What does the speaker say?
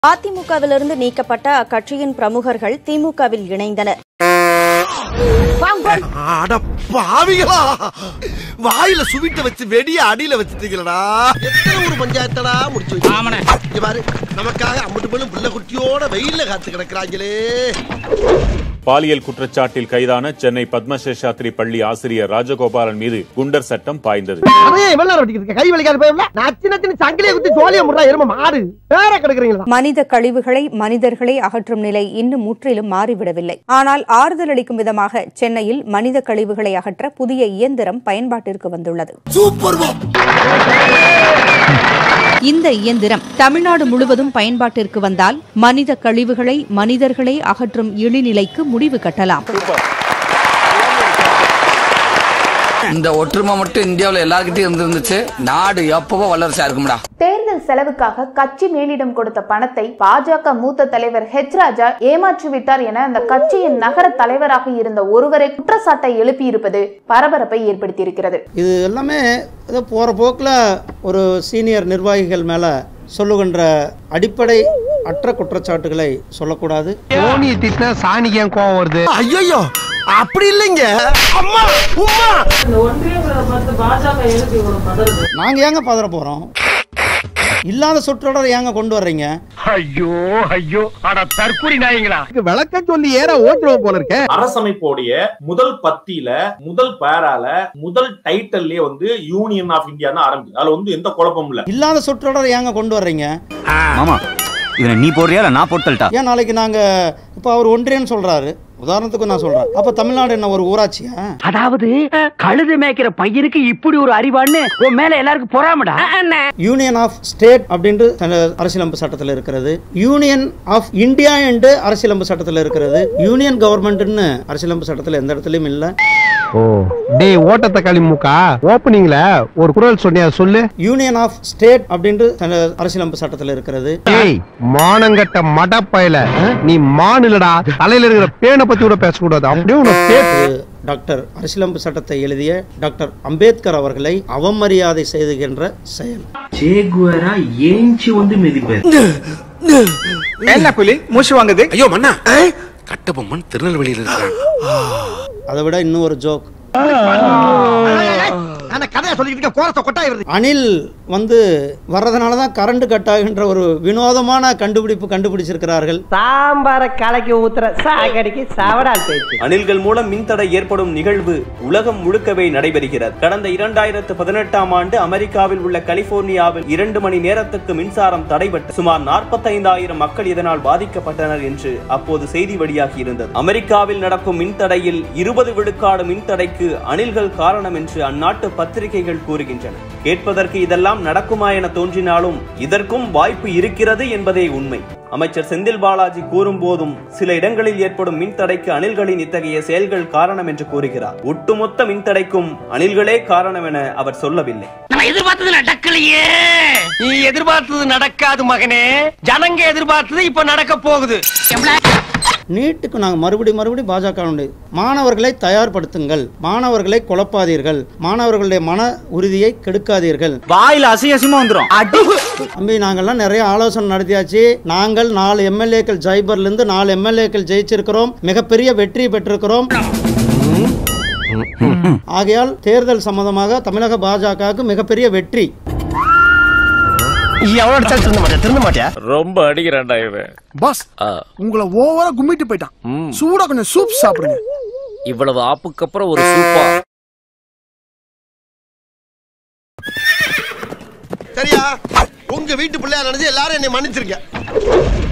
அதிமுகவிலிருந்து நீக்கப்பட்ட அக்கட்சியின் பிரமுகர்கள் திமுகவில் இணைந்தனர் அட பாவிகளா வாயில சுவிட்ட வச்சு வெடிய அடியில வச்சுட்டீங்களடா எத்தனை ஒரு பஞ்சாயத்தடா முடிச்சு வச்சு இங்க பாரு நமக்காக அம்மட்டு பெண்ணும் புள்ள குட்டியோட வெயில்ல காத்து கிடக்குறாங்களே பாலியல் குற்றச்சாட்டில் கைதான சென்னை பத்மசேஷாத்ரி பள்ளி ஆசிரியர் ராஜகோபாலன் மீது குண்டர் சட்டம் பாய்ந்தது அதையே எவ்வளவு நேரம் வட்டிக்கிட்டு கை வலிக்காத போயிடல நான் சின்ன சின்ன சங்கிலியை குத்தி சோழிய முறா எரும மாடு வேற கிடக்குறீங்களா மனித கழிவுகளை மனிதர்களே அகற்றும் நிலை இன்னும் முற்றிலும் மாறிவிடவில்லை ஆனால் ஆறுதல் அளிக்கும் விதமாக சென்னையில் மனித கழிவுகளை அகற்ற புதிய இயந்திரம் பயன்பாட்டிற்கு வந்துள்ளது சூப்பர் இந்த இயந்திரம் தமிழ்நாடு முழுவதும் பயன்பாட்டிற்கு வந்தால் மனித கழிவுகளை மனிதர்களே அகற்றும் இழிநிலைக்கு முடிவு கட்டலாம் இந்த ஒற்றுமை மட்டும் இந்தியாவுல எல்லார்கிட்டயும் இருந்துருந்துச்சு நாடு எப்பவோ வல்லரசா இருக்கும்டா தேர்தல் செலவுக்காக கட்சி மேலிடம் கொடுத்த பணத்தை பாஜக மூத்த தலைவர் ஹெச் ராஜா ஏமாற்றிவிட்டார் என அந்த கட்சியின் நகர தலைவராக இருந்த ஒருவரை குற்றச்சாட்டை எழுப்பியிருப்பது பரபரப்பை ஏற்படுத்தியிருக்கிறது இது எல்லாமே ஏதோ போகிற போக்கில் ஒரு சீனியர் நிர்வாகிகள் மேலே சொல்லுகின்ற அடிப்படை அற்ற குற்றச்சாட்டுகளை சொல்லக்கூடாது தோனியை திட்டினா சாணிக்கு ஏன் கோவம் வருது ஐயோ அப்படி இல்லைங்க அம்மா உம்மா நாங்கள் ஏங்க பதற போகிறோம் இல்லாத சொற்றொடரை ஏங்க கொண்டு வர்றீங்க ஐயோ ஐயோ அட தற்கூரி நாயங்களா விளக்க சொல்லி ஏற ஓட்டுருவோம் போல இருக்க அரசமைப்போடைய முதல் பத்தியில முதல் பேரால முதல் டைட்டில்லே வந்து யூனியன் ஆஃப் இந்தியா ஆரம்பிக்குது அதுல வந்து எந்த குழப்பமும் இல்ல இல்லாத சொற்றொடரை ஏங்க கொண்டு வர்றீங்க மாமா இதை நீ போடுறியா இல்ல நான் போட்டல்ட்டா ஏன் நாளைக்கு நாங்கள் இப்போ அவர் ஒன்றியன்னு சொல்கிறாரு உதாரணத்துக்கு நான் சொல்கிறேன் அப்போ தமிழ்நாடு என்ன ஒரு ஊராட்சியா அதாவது கழுது மேய்க்கிற பையனுக்கு இப்படி ஒரு அறிவான்னு உன் மேல எல்லாருக்கும் பொறாமடா யூனியன் ஆஃப் ஸ்டேட் அப்படின்ட்டு தன- அரசியலமைப்பு சட்டத்தில் இருக்கிறது யூனியன் ஆஃப் இந்தியா என்று அரசியலமைப்பு சட்டத்தில் இருக்கிறது யூனியன் கவர்மெண்ட்னு அரசியலமைப்பு சட்டத்தில் எந்த இடத்துலையும் இல்லை ஓ டேய் ஓட்டத்த களி மூக்கா ஓப்பனிங்ல ஒரு குரல் சொன்னியா சொல்லு யூனியன் ஆஃப் ஸ்டேட் அப்படின்ட்டு தன- அரசியலமைப்பு சட்டத்தில் இருக்கிறது ஏய் மானங்கட்ட மடப்பயல நீ மான் இல்லடா தலையில இருக்கிற பேனை பத்தி கூட பேசக்கூடாது அப்படியே உனக்கு பேசு டாக்டர் அரசியலமைப்பு சட்டத்தை எழுதிய டாக்டர் அம்பேத்கர் அவர்களை அவமரியாதை செய்துகின்ற செயல் சேகுவரா ஏஞ்சி வந்து மிதிப்பாரு என்ன புலி மூச்சு வாங்குது ஐயோ மண்ணா கட்டபொம்மன் திருநெல்வேலியில் இருக்கிறான் அதை விட இன்னும் ஒரு ஜோக் கதையா சொல்லிட்டு கோரத்தை கொட்டாய் வருது அணில் வந்து வர்றதுனால தான் கரண்ட் கட் ஆகின்ற ஒரு வினோதமான கண்டுபிடிப்பு கண்டுபிடிச்சிருக்கிறார்கள் சாம்பார கலக்கி ஊத்துற சாகடிக்கு சாவடால் பேச்சு அணில்கள் மூலம் மின்தடை ஏற்படும் நிகழ்வு உலகம் முழுக்கவே நடைபெறுகிறது கடந்த இரண்டாயிரத்து பதினெட்டாம் ஆண்டு அமெரிக்காவில் உள்ள கலிபோர்னியாவில் இரண்டு மணி நேரத்துக்கு மின்சாரம் தடைபட்டு சுமார் நாற்பத்தைந்தாயிரம் மக்கள் இதனால் பாதிக்கப்பட்டனர் என்று அப்போது செய்தி வெளியாகி இருந்தது அமெரிக்காவில் நடக்கும் மின்தடையில் இருபது விழுக்காடு மின்தடைக்கு அணில்கள் காரணம் என்று அந்நாட்டு பத்திரிகைகள் கூறுகின்றன கேட்பதற்கு இதெல்லாம் நடக்குமா என தோன்றினாலும் இதற்கும் வாய்ப்பு இருக்கிறது என்பதே உண்மை அமைச்சர் செந்தில் பாலாஜி கூறும் போதும் சில இடங்களில் ஏற்படும் மின்தடைக்கு அணில்களின் இத்தகைய செயல்கள் காரணம் என்று கூறுகிறார் ஒட்டுமொத்த மின்தடைக்கும் அணில்களே காரணம் என அவர் சொல்லவில்லை நம்ம எதிர்பார்த்தது நடக்கலையே நீ எதிர்பார்த்தது நடக்காது மகனே ஜனங்க எதிர்பார்த்தது இப்ப நடக்க போகுது நீட்டுக்கு நாங்கள் மறுபடி மறுபடி பாஜக மாணவர்களை தயார்படுத்துங்கள் மாணவர்களை குழப்பாதீர்கள் மாணவர்களுடைய மன உறுதியை கெடுக்காதீர்கள் வாயில அசிங்க அசிங்கமா வந்துரும் தம்பி நாங்கள்லாம் நிறைய ஆலோசனை நடத்தியாச்சு நாங்கள் நாலு எம்எல்ஏக்கள் ஜைபர்ல இருந்து நாலு எம்எல்ஏக்கள் ஜெயிச்சிருக்கிறோம் மிகப்பெரிய வெற்றி பெற்றிருக்கிறோம் ஆகையால் தேர்தல் சம்பந்தமாக தமிழக பாஜகவுக்கு மிகப்பெரிய வெற்றி எவ்வளவு திருந்த மாட்டேன் திருந்த மாட்டியா ரொம்ப அடிக்கிறான்டா இவன் பாஸ் உங்களை ஓவரா கும்மிட்டு போயிட்டான் சூடா கொஞ்சம் சூப் சாப்பிடுங்க இவ்வளவு ஆப்புக்கு அப்புறம் ஒரு சூப்பா சரியா உங்க வீட்டு பிள்ளையா நினைச்சு எல்லாரும் என்னை மன்னிச்சிருக்க